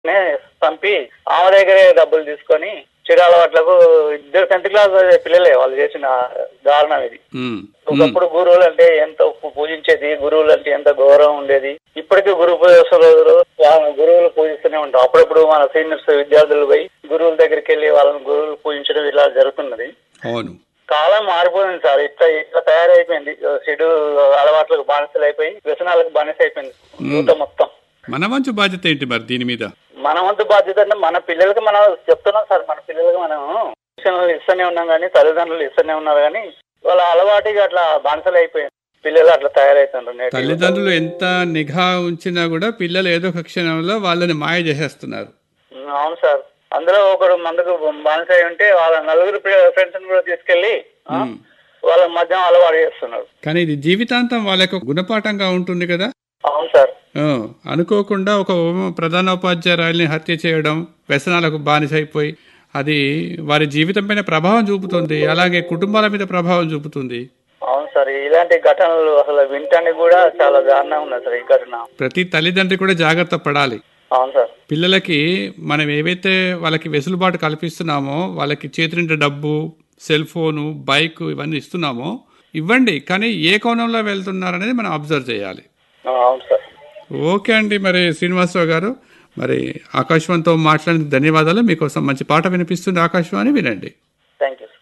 నే పంపి ఆమె దగ్గరే డబ్బులు తీసుకొని చెడు అలవాట్లకు ఇద్దరు టెన్త్ క్లాస్ పిల్లలే వాళ్ళు చేసిన దారుణం ఇది ఉమ్, ఉమ్, ఒకప్పుడు గురువులు అంటే ఎంత పూ- పూజించేది గురువులు అంటే ఎంత గౌరవం ఉండేది ఇప్పటికీ గురు పూజ రోజులు గురువులు పూజిస్తూనే ఉంటాం అప్పుడప్పుడు మన సీనియర్స్ విద్యార్థులు పోయి గురువుల దగ్గరికి వెళ్ళి వాళ్ళని గురువులు పూజించడం ఇలా జరుగుతున్నది అవును కాలం మారిపోయింది సార్ ఇట్లా ఇట్లా తయారైపోయింది చెడు అలవాట్లకు బానిసలు అయిపోయి వ్యసనాలకు బానిస అయిపోయింది యూత మొత్తం మన వంచు బాధ్యత ఏంటి మరి దీని మీద మన వంతు బాధ్యత అంటే మన పిల్లలకి మనం చెప్తున్నాం సార్ మన పిల్లలకి మనం శిక్షణలు ఇస్తూనే ఉన్నాం కానీ తల్లిదండ్రులు ఇస్తూనే ఉన్నారు కానీ వాళ్ళ అలవాటుగా అట్లా బానిసలు అయిపోయింది పిల్లలు అట్లా తయారవుతున్నారు నేటి యువత. తల్లిదండ్రులు ఎంత నిఘా ఉంచినా కూడా పిల్లలు ఏదో ఒక క్షణంలో వాళ్ళని మాయ చేసేస్తున్నారు ఉమ్, అవును సార్ అందులో ఒకడు మందుకు బానిస అయి ఉంటే వాళ్ళ నలుగురు ఫ్రెండ్స్ కూడా తీసుకెళ్లి ఆ, ఉమ్. వాళ్ళ మధ్య అలవాటు చేస్తున్నారు కానీ ఇది జీవితాంతం వాళ్ళకు గుణపాఠంగా ఉంటుంది కదా అవును సార్ ఆ, అనుకోకుండా ఒక ఉప- ప్రధానోపాధ్యాయురాలిని హత్య చేయడం వ్యసనాలకు బానిసైపోయి అది వారి జీవితం పైన ప్రభావం చూపుతుంది అలాగే కుటుంబాల మీద ప్రభావం చూపుతుంది అవును సార్ ఇలాంటి ఘటనలు అసలు వింటానికి కూడా చాలా దారుణంగా ఉన్నది సార్ ఈ ఘటన ప్రతి తల్లిదండ్రి కూడా జాగ్రత్త పడాలి అవును సార్ పిల్లలకి మనం ఏవైతే వాళ్ళకి వెసులుబాటు కల్పిస్తున్నామో వాళ్ళకి చేతి నిండా డబ్బు సెల్ ఫోను బైక్ ఇవన్నీ ఇస్తున్నామో ఇవ్వండి కానీ ఏ కోణంలో వెళ్తున్నారనేది మనం అబ్జర్వ్ చేయాలి ఆ, అవును సార్ ఓకే అండి మరి శ్రీనివాసరావు గారు మరి ఆకాశవాణితో మాట్లాడిన ధన్యవాదాలు మీకోసం మంచి పాట వినిపిస్తుంది ఆకాశవాణి వినండి థ్యాంక్ యూ సార్